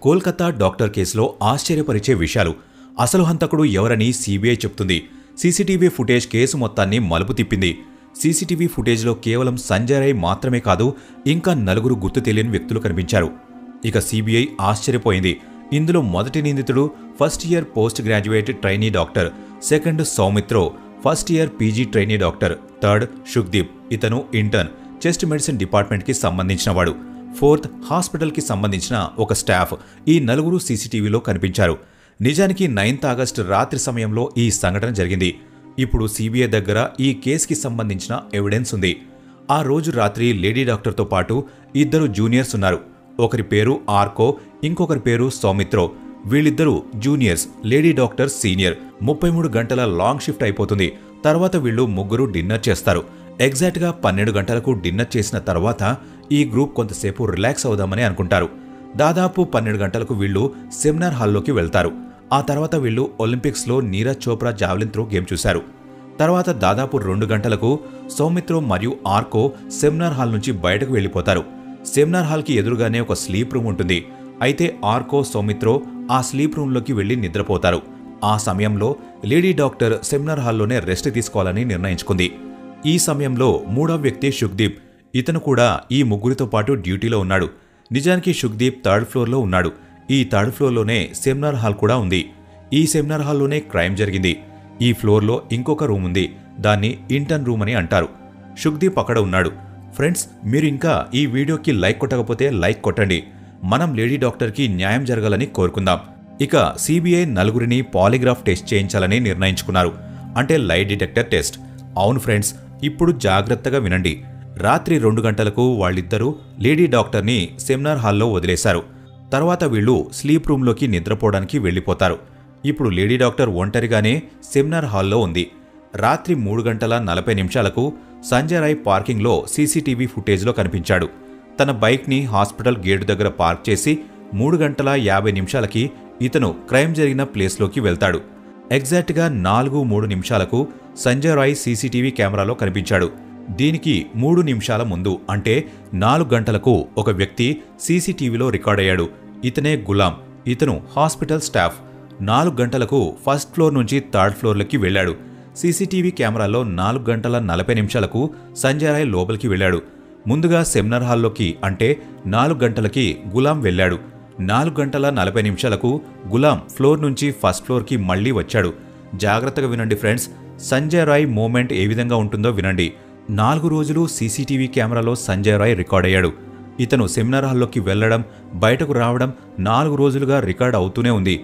Kolkata doctor కేసులో ఆశ్చర్యపరిచే విషయాలు అసలు హంతకుడు ఎవరని సీబీఐ చెప్తుంది సీసీటీవీ ఫుటేజ్ కేసు మొత్తాన్ని మలుపు తిప్పింది సీసీటీవీ ఫుటేజ్లో కేవలం సంజయ్ రాయ్ మాత్రమే కాదు ఇంకా నలుగురు గుర్తు తెలియని వ్యక్తులు కనిపించారు ఇక సీబీఐ ఆశ్చర్యపోయింది ఇందులో మొదటి నిందితుడు first year post graduate trainee doctor second Soumitro first year PG trainee doctor third Shukdeep ఇతను ఇంటర్న్ చెస్ట్ మెడిసిన్ డిపార్ట్మెంట్కి సంబంధించినవాడు ఫోర్త్ హాస్పిటల్కి సంబంధించిన ఒక స్టాఫ్ ఈ నలుగురు సీసీటీవీలో కనిపించారు నిజానికి నైన్త్ ఆగస్టు రాత్రి సమయంలో ఈ సంఘటన జరిగింది ఇప్పుడు సీబీఐ దగ్గర ఈ కేసుకి సంబంధించిన ఎవిడెన్స్ ఉంది ఆ రోజు రాత్రి లేడీ డాక్టర్తో పాటు ఇద్దరు జూనియర్స్ ఉన్నారు ఒకరి పేరు ఆర్కో ఇంకొకరి పేరు సౌమిత్రో వీళ్ళిద్దరూ జూనియర్స్ లేడీ డాక్టర్ సీనియర్ ముప్పై మూడు గంటల లాంగ్ షిఫ్ట్ అయిపోతుంది తర్వాత వీళ్ళు ముగ్గురు డిన్నర్ చేస్తారు ఎగ్జాక్ట్గా పన్నెండు గంటలకు డిన్నర్ చేసిన తర్వాత ఈ గ్రూప్ కొంతసేపు రిలాక్స్ అవుదామని అనుకుంటారు దాదాపు పన్నెండు గంటలకు వీళ్ళు సెమినార్ హాల్లోకి వెళ్తారు ఆ తర్వాత వీళ్ళు ఒలింపిక్స్లో Neeraj Chopra javelin throw game చూశారు తర్వాత దాదాపు రెండు గంటలకు సౌమిత్రో మరియు ఆర్కో సెమినార్ హాల్ నుంచి బయటకు వెళ్ళిపోతారు సెమినార్ హాల్కి ఎదురుగానే ఒక స్లీప్ రూమ్ ఉంటుంది అయితే ఆర్కో సౌమిత్రో ఆ స్లీప్ రూమ్లోకి వెళ్లి నిద్రపోతారు ఆ సమయంలో లేడీ డాక్టర్ సెమినార్ హాల్లోనే రెస్ట్ తీసుకోవాలని నిర్ణయించుకుంది ఈ సమయంలో మూడవ వ్యక్తి షుక్దీప్ ఇతను కూడా ఈ ముగ్గురితో పాటు డ్యూటీలో ఉన్నాడు నిజానికి షుక్దీప్ థర్డ్ ఫ్లోర్లో ఉన్నాడు ఈ థర్డ్ ఫ్లోర్లోనే సెమినార్ హాల్ కూడా ఉంది ఈ సెమినార్ హాల్లోనే క్రైమ్ జరిగింది ఈ ఫ్లోర్లో ఇంకొక రూమ్ ఉంది దాన్ని ఇంటర్న్ రూమ్ అని అంటారు షుక్దీప్ అక్కడ ఉన్నాడు ఫ్రెండ్స్ మీరు ఇంకా ఈ వీడియోకి లైక్ కొట్టకపోతే లైక్ కొట్టండి మనం లేడీ డాక్టర్కి న్యాయం జరగాలని కోరుకుందాం ఇక సిబిఐ నలుగురిని పాలిగ్రాఫ్ టెస్ట్ చేయించాలని నిర్ణయించుకున్నారు అంటే లై డిటెక్టర్ టెస్ట్ అవును ఫ్రెండ్స్ ఇప్పుడు జాగ్రత్తగా వినండి రాత్రి రెండు గంటలకు వాళ్ళిద్దరూ లేడీ డాక్టర్ని సెమినార్ హాల్లో వదిలేశారు తర్వాత వీళ్ళు స్లీప్ రూమ్లోకి నిద్రపోవడానికి వెళ్ళిపోతారు ఇప్పుడు లేడీ డాక్టర్ ఒంటరిగానే సెమినార్ హాల్లో ఉంది రాత్రి మూడు గంటల నలభై నిమిషాలకు సంజయ్ రాయ్ పార్కింగ్లో సీసీటీవీ ఫుటేజ్లో కనిపించాడు తన బైక్ని హాస్పిటల్ గేటు దగ్గర పార్క్ చేసి మూడు గంటల యాభై నిమిషాలకి ఇతను క్రైమ్ జరిగిన ప్లేస్లోకి వెళ్తాడు ఎగ్జాక్ట్గా నాలుగు మూడు నిమిషాలకు సంజయ్ రాయ్ సీసీటీవీ కెమెరాలో కనిపించాడు దీనికి మూడు నిమిషాల ముందు అంటే నాలుగు గంటలకు ఒక వ్యక్తి సీసీటీవీలో రికార్డయ్యాడు ఇతనే గులాం ఇతను హాస్పిటల్ స్టాఫ్ నాలుగు గంటలకు ఫస్ట్ ఫ్లోర్ నుంచి థర్డ్ ఫ్లోర్లకి వెళ్ళాడు సీసీటీవీ కెమెరాలో నాలుగు గంటల నలభై నిమిషాలకు సంజయ్ రాయ్ లోపలికి వెళ్ళాడు ముందుగా సెమినార్ హాల్లోకి అంటే నాలుగు గంటలకి గులాం వెళ్ళాడు నాలుగు గంటల నలభై నిమిషాలకు గులాం ఫ్లోర్ నుంచి ఫస్ట్ ఫ్లోర్కి మళ్ళీ వచ్చాడు జాగ్రత్తగా వినండి ఫ్రెండ్స్ సంజయ్ రాయ్ మూమెంట్ ఏ విధంగా ఉంటుందో వినండి నాలుగు రోజులు సీసీటీవీ కెమెరాలో సంజయ్ రాయ్ రికార్డ్ అయ్యాడు ఇతను సెమినార్ హాల్లోకి వెళ్లడం బయటకు రావడం నాలుగు రోజులుగా రికార్డ్ అవుతూనే ఉంది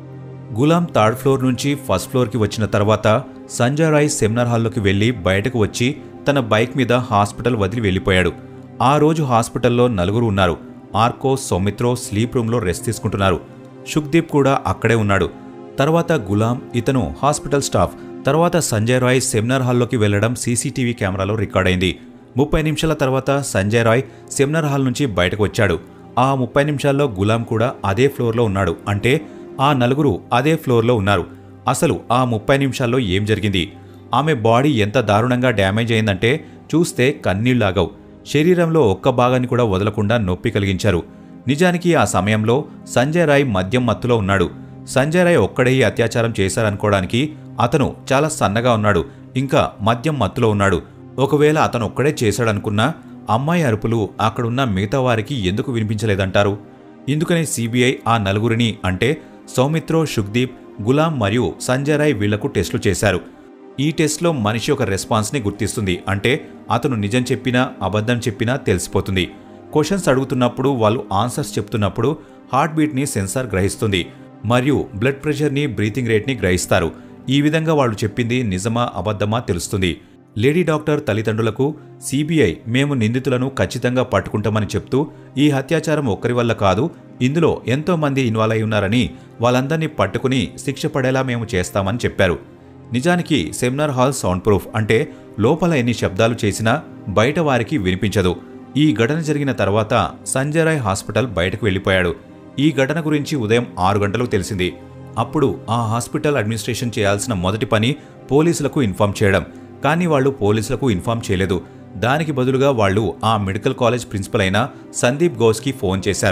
గులాం థర్డ్ ఫ్లోర్ నుంచి ఫస్ట్ ఫ్లోర్కి వచ్చిన తర్వాత సంజయ్ రాయ్ సెమినార్ హాల్లోకి వెళ్లి బయటకు వచ్చి తన బైక్ మీద హాస్పిటల్ వదిలి వెళ్ళిపోయాడు ఆ రోజు హాస్పిటల్లో నలుగురు ఉన్నారు ఆర్కో సౌమిత్రో స్లీప్ రూమ్లో రెస్ట్ తీసుకుంటున్నారు షుక్దీప్ కూడా అక్కడే ఉన్నాడు తర్వాత గులాం ఇతను హాస్పిటల్ స్టాఫ్ తర్వాత సంజయ్ రాయ్ సెమినార్ హాల్లోకి వెళ్లడం సీసీటీవీ కెమెరాలో రికార్డ్ అయింది ముప్పై నిమిషాల తర్వాత సంజయ్ రాయ్ సెమినార్ హాల్ నుంచి బయటకు వచ్చాడు ఆ ముప్పై నిమిషాల్లో గులాం కూడా అదే ఫ్లోర్లో ఉన్నాడు అంటే ఆ నలుగురు అదే ఫ్లోర్లో ఉన్నారు అసలు ఆ ముప్పై నిమిషాల్లో ఏం జరిగింది ఆమె బాడీ ఎంత దారుణంగా డ్యామేజ్ అయిందంటే చూస్తే కన్నీళ్లాగవు శరీరంలో ఒక్క భాగాన్ని కూడా వదలకుండా నొప్పి కలిగించారు నిజానికి ఆ సమయంలో సంజయ్ రాయ్ మద్యం మత్తులో ఉన్నాడు సంజయ్ రాయ్ ఒక్కడే ఈ అత్యాచారం చేశారనుకోవడానికి అతను చాలా సన్నగా ఉన్నాడు ఇంకా మద్యం మత్తులో ఉన్నాడు ఒకవేళ అతను ఒక్కడే చేశాడనుకున్నా అమ్మాయి అరుపులు అక్కడున్న మిగతా వారికి ఎందుకు వినిపించలేదంటారు ఇందుకనే సిబిఐ ఆ నలుగురిని అంటే సౌమిత్రో షుక్దీప్ గులాం మరియు సంజయ్ రాయ్ వీళ్లకు టెస్టులు చేశారు ఈ టెస్ట్లో మనిషి ఒక రెస్పాన్స్ని గుర్తిస్తుంది అంటే అతను నిజం చెప్పినా అబద్ధం చెప్పినా తెలిసిపోతుంది క్వశ్చన్స్ అడుగుతున్నప్పుడు వాళ్ళు ఆన్సర్స్ చెప్తున్నప్పుడు హార్ట్ బీట్ని సెన్సార్ గ్రహిస్తుంది మరియు బ్లడ్ ప్రెషర్ని బ్రీతింగ్ రేట్ని గ్రహిస్తారు ఈ విధంగా వాళ్ళు చెప్పింది నిజమా అబద్ధమా తెలుస్తుంది లేడీ డాక్టర్ తల్లిదండ్రులకు సిబిఐ మేము నిందితులను ఖచ్చితంగా పట్టుకుంటామని చెప్తూ ఈ అత్యాచారం ఒక్కరి వల్ల కాదు ఇందులో ఎంతో మంది ఇన్వాల్వ్ అయి ఉన్నారని వాళ్ళందరినీ పట్టుకుని శిక్ష పడేలా మేము చేస్తామని చెప్పారు నిజానికి సెమినార్ హాల్ సౌండ్ ప్రూఫ్ అంటే లోపల ఎన్ని శబ్దాలు చేసినా బయట వారికి వినిపించదు ఈ ఘటన జరిగిన తర్వాత సంజయ్ రాయ్ హాస్పిటల్ బయటకు వెళ్ళిపోయాడు ఈ ఘటన గురించి ఉదయం ఆరు గంటలకు తెలిసింది అప్పుడు ఆ హాస్పిటల్ అడ్మినిస్ట్రేషన్ చేయాల్సిన మొదటి పని పోలీసులకు ఇన్ఫార్మ్ చేయడం కానీ వాళ్ళు పోలీసులకు ఇన్ఫార్మ్ చేయలేదు దానికి బదులుగా వాళ్ళు ఆ మెడికల్ కాలేజ్ ప్రిన్సిపల్ అయిన సందీప్ గౌస్కి ఫోన్ చేశారు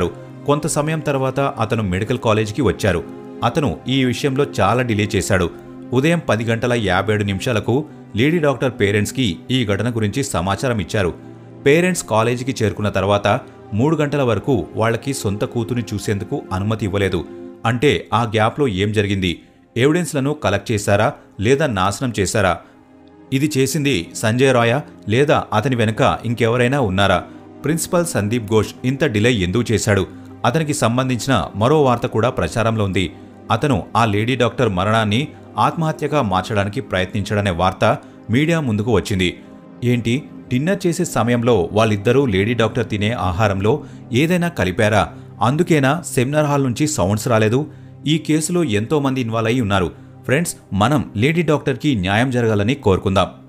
కొంత సమయం తర్వాత అతను మెడికల్ కాలేజీకి వచ్చారు అతను ఈ విషయంలో చాలా డిలే చేశాడు ఉదయం పది గంటల యాభై ఏడు నిమిషాలకు లేడీ డాక్టర్ పేరెంట్స్కి ఈ ఘటన గురించి సమాచారం ఇచ్చారు పేరెంట్స్ కాలేజీకి చేరుకున్న తర్వాత మూడు గంటల వరకు వాళ్ళకి సొంత కూతుని చూసేందుకు అనుమతి ఇవ్వలేదు అంటే ఆ గ్యాప్లో ఏం జరిగింది ఎవిడెన్స్లను కలెక్ట్ చేశారా లేదా నాశనం చేశారా ఇది చేసింది సంజయ్ రాయా లేదా అతని వెనుక ఇంకెవరైనా ఉన్నారా ప్రిన్సిపల్ సందీప్ ఘోష్ ఇంత డిలే ఎందుకు చేశాడు అతనికి సంబంధించిన మరో వార్త కూడా ప్రచారంలో ఉంది అతను ఆ లేడీ డాక్టర్ మరణాన్ని ఆత్మహత్యగా మార్చడానికి ప్రయత్నించాడనే వార్త మీడియా ముందుకు వచ్చింది ఏంటి డిన్నర్ చేసే సమయంలో వాళ్ళిద్దరూ లేడీ డాక్టర్ తినే ఆహారంలో ఏదైనా కలిపారా అందుకేనా సెమినార్ హాల్ నుంచి సౌండ్స్ రాలేదు ఈ కేసులో ఎంతో మంది ఇన్వాల్వ్ అయి ఉన్నారు ఫ్రెండ్స్ మనం లేడీ డాక్టర్కి న్యాయం జరగాలని కోరుకుందాం